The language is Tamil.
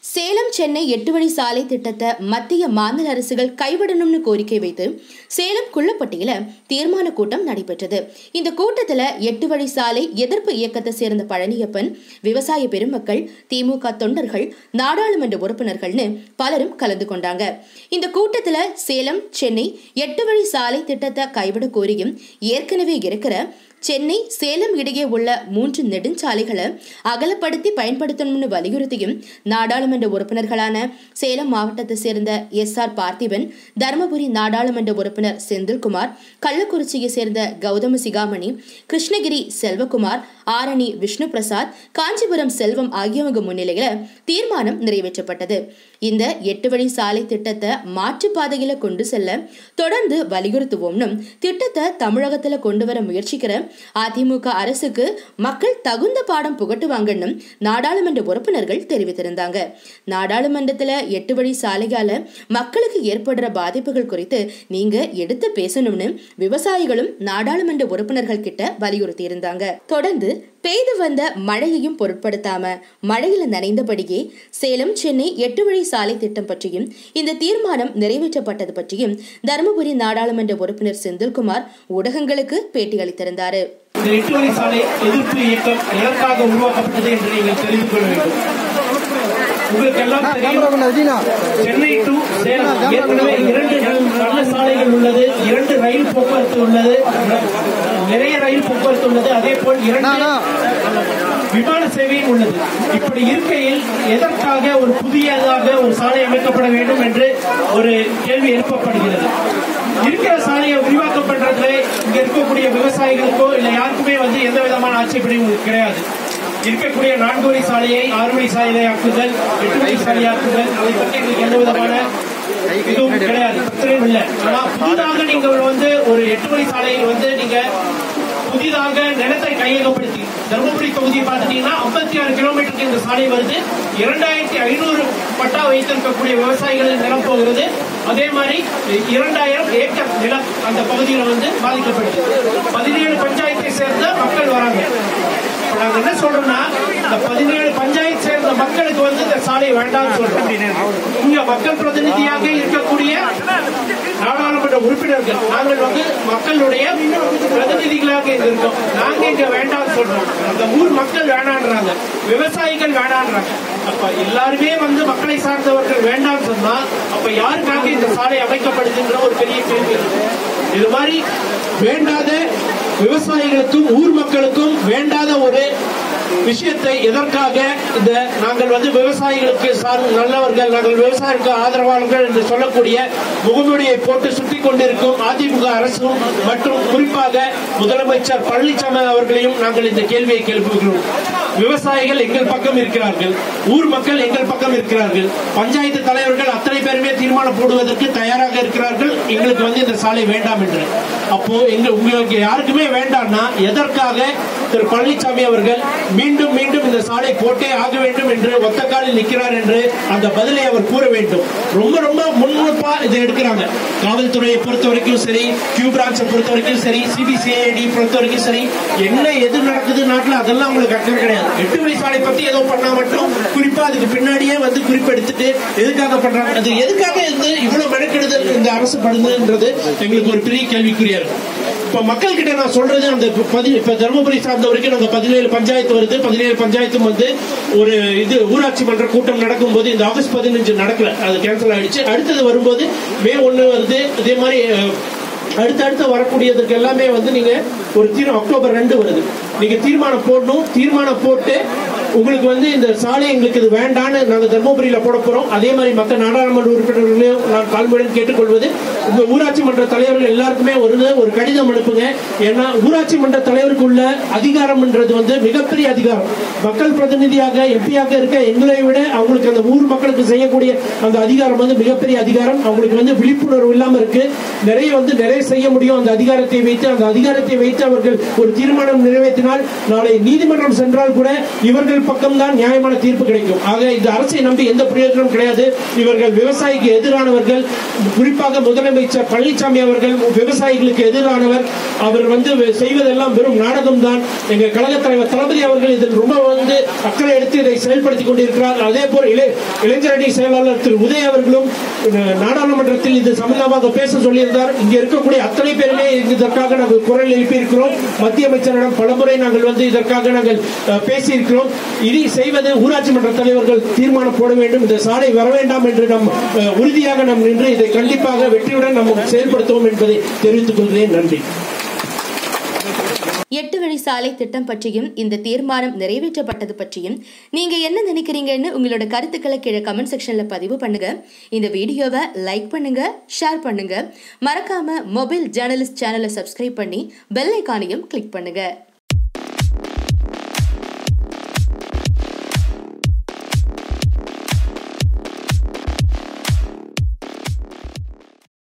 சேலம் சென்னை எட்டு வழி சாலை திட்டத்தை மத்திய மாநில அரசுகள் கைவிடணும்னு கோரிக்கை வைத்து சேலம் குள்ளப்பட்டியில தீர்மான கூட்டம் நடைபெற்றது இந்த கூட்டத்துல எட்டு வழி சாலை எதிர்ப்பு இயக்கத்தை சேர்ந்த பழனியப்பன் விவசாய பெருமக்கள் திமுக தொண்டர்கள் நாடாளுமன்ற உறுப்பினர்கள்னு பலரும் கலந்து கொண்டாங்க இந்த கூட்டத்துல சேலம் சென்னை எட்டு வழி சாலை திட்டத்தை கைவிட கோரியும் ஏற்கனவே இருக்கிற சென்னை சேலம் இடையே உள்ள மூன்று நெடுஞ்சாலைகளை அகலப்படுத்தி பயன்படுத்தணும்னு வலியுறுத்தியும் நாடாளுமன்ற உறுப்பினர்களான சேலம் மாவட்டத்தை சேர்ந்த எஸ் ஆர் பார்த்திபன் தருமபுரி நாடாளுமன்ற உறுப்பினர் செந்தில்குமார் கள்ளக்குறிச்சியை சேர்ந்த கௌதம சிகாமணி கிருஷ்ணகிரி செல்வகுமார் ஆரணி விஷ்ணு பிரசாத் காஞ்சிபுரம் செல்வம் ஆகியவங்க முன்னிலையில தீர்மானம் நிறைவேற்றப்பட்டது இந்த எட்டு வழி சாலை திட்டத்தை மாற்றுப்பாதையில கொண்டு செல்ல தொடர்ந்து வலியுறுத்துவோம்னு திட்டத்தை தமிழகத்துல கொண்டு வர முயற்சிக்கிற அதிமுக அரசுக்கு மக்கள் தகுந்த பாடம் புகட்டுவாங்கன்னு நாடாளுமன்ற உறுப்பினர்கள் தெரிவித்திருந்தாங்க நாடாளுமன்றத்துல எட்டு வழி சாலையால மக்களுக்கு ஏற்படுற பாதிப்புகள் குறித்து நீங்க எடுத்து பேசணும்னு விவசாயிகளும் நாடாளுமன்ற உறுப்பினர்கள் கிட்ட வலியுறுத்தி இருந்தாங்க தொடர்ந்து பெய்து வந்த மழையையும் பொருட்படுத்தாம மழையில நனைந்தபடியே சேலம் சென்னை எட்டு வழி சாலை திட்டம் பற்றியும் இந்த தீர்மானம் நிறைவேற்றப்பட்டது பற்றியும் தருமபுரி நாடாளுமன்ற உறுப்பினர் செந்தில்குமார் ஊடகங்களுக்கு பேட்டியளித்திருந்தாரு இந்த எட்டு வழி சாலை எதிர்ப்பு இயக்கம் எதற்காக உருவாக்கப்பட்டது என்று நீங்கள் தெரிந்து கொள்ள வேண்டும் உங்களுக்கு எல்லாம் தெரியும் சென்னை டு சேலம் ஏற்கனவே இரண்டு நல்ல சாலைகள் உள்ளது இரண்டு ரயில் போக்குவரத்து உள்ளது நிறைய ரயில் போக்குவரத்து உள்ளது அதே போல் இரண்டு விமான சேவையும் உள்ளது இப்படி இருக்கையில் எதற்காக ஒரு புதியதாக ஒரு சாலை அமைக்கப்பட வேண்டும் என்று ஒரு கேள்வி எழுப்பப்படுகிறது இருக்கிற சாலையை விரிவாக்கம் பண்றதுல இங்க இருக்கக்கூடிய விவசாயிகளுக்கோ இல்ல யாருக்குமே வந்து எந்த விதமான ஆட்சேபனையும் கிடையாது இருக்கக்கூடிய நான்கு வழி சாலையை ஆறு வழி சாலையை ஆக்குதல் எட்டு வழி சாலை ஆக்குதல் அதை பற்றி எங்களுக்கு எந்த விதமான இதுவும் கிடையாது பிரச்சனையும் இல்லை ஆனா புதிதாக நீங்கள் வந்து ஒரு எட்டு வழி சாலையை வந்து நீங்க புதிதாக நிலத்தை கையகப்படுத்தி தருமபுரி தொகுதியை பார்த்துட்டீங்கன்னா ஐம்பத்தி ஆறு கிலோமீட்டருக்கு இந்த சாலை வருது இரண்டாயிரத்தி ஐநூறு பட்டா வைத்திருக்கக்கூடிய விவசாயிகள் நிலம் போகிறது அதே மாதிரி இரண்டாயிரம் ஏக்கர் நிலம் அந்த பகுதியில் வந்து பாதிக்கப்படுது பதினேழு பஞ்சாயத்தை சேர்ந்த மக்கள் வராங்க இப்ப நாங்க என்ன சொல்றோம்னா இந்த பதினேழு பஞ்சாயத்து சேர்ந்த மக்களுக்கு வந்து இந்த சாலை வேண்டாம்னு சொல்றோம் இங்க மக்கள் பிரதிநிதியாக இருக்கக்கூடிய நாடாளுமன்ற உறுப்பினர்கள் நாங்கள் வந்து மக்களுடைய பிரதிநிதிகளாக இங்க இருக்கோம் நாங்க இங்க வேண்டாம்னு சொல்றோம் அந்த ஊர் மக்கள் வேணான்றாங்க விவசாயிகள் வேணான்றாங்க அப்ப எல்லாருமே வந்து மக்களை சார்ந்தவர்கள் வேண்டாம்னு சொன்னா அப்ப யாருக்காக இந்த சாலை அமைக்கப்படுதுன்ற ஒரு பெரிய கேள்வி இருக்கு. இது மாதிரி வேண்டாத விவசாயிகளுக்கும் ஊர் மக்களுக்கும் வேண்டாத ஒரு விஷயத்தை எதற்காக இந்த நாங்கள் வந்து விவசாயிகளுக்கு சார் நல்லவர்கள் நாங்கள் விவசாயிகளுக்கு ஆதரவாளர்கள் என்று சொல்லக்கூடிய முகமுடியை போட்டு சுற்றி கொண்டிருக்கும் அதிமுக அரசும் மற்றும் குறிப்பாக முதலமைச்சர் பழனிசாமி அவர்களையும் நாங்கள் இந்த கேள்வியை எழுப்புகிறோம் விவசாயிகள் எங்கள் பக்கம் இருக்கிறார்கள் ஊர் மக்கள் எங்கள் பக்கம் இருக்கிறார்கள் பஞ்சாயத்து தலைவர்கள் அத்தனை பேருமே தீர்மானம் போடுவதற்கு தயாராக இருக்கிறார்கள் எங்களுக்கு வந்து இந்த சாலை வேண்டாம் என்று அப்போ எங்க உங்களுக்கு யாருக்குமே வேண்டாம்னா எதற்காக திரு பழனிசாமி அவர்கள் மீண்டும் மீண்டும் இந்த சாலை போட்டே ஆக வேண்டும் என்று ஒத்த காலில் நிற்கிறார் என்று அந்த பதிலை அவர் கூற வேண்டும் ரொம்ப ரொம்ப முன்னுப்பா இதை எடுக்கிறாங்க காவல்துறையை பொறுத்த வரைக்கும் சரி கியூ பிரான்ச்சை பொறுத்த வரைக்கும் சரி சிபிசிஐடி பொறுத்த வரைக்கும் சரி என்ன எது நடக்குது நாட்டில் அதெல்லாம் அவங்களுக்கு அக்கறை கிடையாது எட்டு வழி சாலை பத்தி ஏதோ பண்ணா மட்டும் குறிப்பா அதுக்கு பின்னாடியே வந்து குறிப்பெடுத்துட்டு எதுக்காக பண்றாங்க அது எதுக்காக இருந்து இவ்வளவு மெனக்கெடுதல் இந்த அரசு படுதுன்றது எங்களுக்கு ஒரு பெரிய கேள்விக்குறியா இருக்கு இப்ப மக்கள் கிட்ட நான் சொல்றது அந்த பதி- இப்ப தருமபுரி சார்ந்த வரைக்கும் நாங்க பதினேழு பஞ்சாயத்து வருது பதினேழு பஞ்சாயத்தும் வந்து ஒரு இது ஊராட்சி மன்ற கூட்டம் நடக்கும்போது இந்த ஆகஸ்ட் பதினஞ்சு நடக்கல அது கேன்சல் ஆயிடுச்சு அடுத்தது வரும்போது மே ஒண்ணு வருது இதே மாதிரி அஹ், அடுத்தடுத்து வரக்கூடியதுக்கு எல்லாமே வந்து நீங்க ஒரு தீர்மானம் அக்டோபர் ரெண்டு வருது நீங்க தீர்மானம் போடணும் தீர்மானம் போட்டு உங்களுக்கு வந்து இந்த சாலை எங்களுக்கு இது வேண்டான்னு நாங்க தர்மபுரியில போட போறோம் அதே மாதிரி மற்ற நாடாளுமன்ற உறுப்பினர்களையும் நான் தாழ்மையுடன் கேட்டுக்கொள்வது உங்க ஊராட்சி மன்ற தலைவர்கள் எல்லாருக்குமே ஒரு ஒரு கடிதம் அனுப்புங்க ஏன்னா ஊராட்சி மன்ற தலைவருக்கு உள்ள அதிகாரம்ன்றது வந்து மிகப்பெரிய அதிகாரம் மக்கள் பிரதிநிதியாக எம்பியாக இருக்க எங்களை விட அவங்களுக்கு அந்த ஊர் மக்களுக்கு செய்யக்கூடிய அந்த அதிகாரம் வந்து மிகப்பெரிய அதிகாரம் அவங்களுக்கு வந்து விழிப்புணர்வு இல்லாம இருக்கு நிறைய வந்து நிறைய செய்ய முடியும் அந்த அதிகாரத்தை வைத்து அந்த அதிகாரத்தை வைத்து அவர்கள் ஒரு தீர்மானம் நிறைவேற்றினால் நாளை நீதிமன்றம் சென்றால் கூட இவர்கள் அவர்கள் பக்கம்தான் நியாயமான தீர்ப்பு கிடைக்கும் ஆக இந்த அரசை நம்பி எந்த பிரயோஜனம் கிடையாது இவர்கள் விவசாயிக்கு எதிரானவர்கள் குறிப்பாக முதலமைச்சர் பழனிசாமி அவர்கள் விவசாயிகளுக்கு எதிரானவர் அவர் வந்து செய்வதெல்லாம் வெறும் நாடகம் தான் எங்க கழக தலைவர் தளபதி அவர்கள் இதில் ரொம்ப வந்து அக்கறை எடுத்து இதை செயல்படுத்திக் கொண்டிருக்கிறார் அதே போல் இளை இளைஞரணி செயலாளர் திரு உதய் அவர்களும் அஹ், நாடாளுமன்றத்தில் இது சம்பந்தமாக பேச சொல்லியிருந்தார் இங்க இருக்கக்கூடிய அத்தனை பேருமே இதற்காக நாங்கள் குரல் எழுப்பியிருக்கிறோம் மத்திய அமைச்சரிடம் பலமுறை நாங்கள் வந்து இதற்காக நாங்கள் அஹ், பேசியிருக்கிறோம் இனி செய்வது ஊராட்சி மன்ற தலைவர்கள் தீர்மானம் போட வேண்டும் இந்த சாலை வர வேண்டாம் என்று நம் அஹ், உறுதியாக நாம் நின்று இதை கண்டிப்பாக வெற்றியுடன் நாம் செயல்படுத்துவோம் என்பதை தெரிவித்துக் கொள்கிறேன் நன்றி எட்டு வழி சாலை திட்டம் பற்றியும் இந்த தீர்மானம் நிறைவேற்றப்பட்டது பற்றியும் நீங்க என்ன நினைக்கிறீங்கன்னு உங்களோட கருத்துக்களை கீழே கமெண்ட் செக்ஷன்ல பதிவு பண்ணுங்க இந்த வீடியோவை லைக் பண்ணுங்க ஷேர் பண்ணுங்க மறக்காம மொபைல் ஜேர்னலிஸ்ட் சேனலை சப்ஸ்கிரைப் பண்ணி பெல் ஐக்கானையும் கிளிக் பண்ணுங்க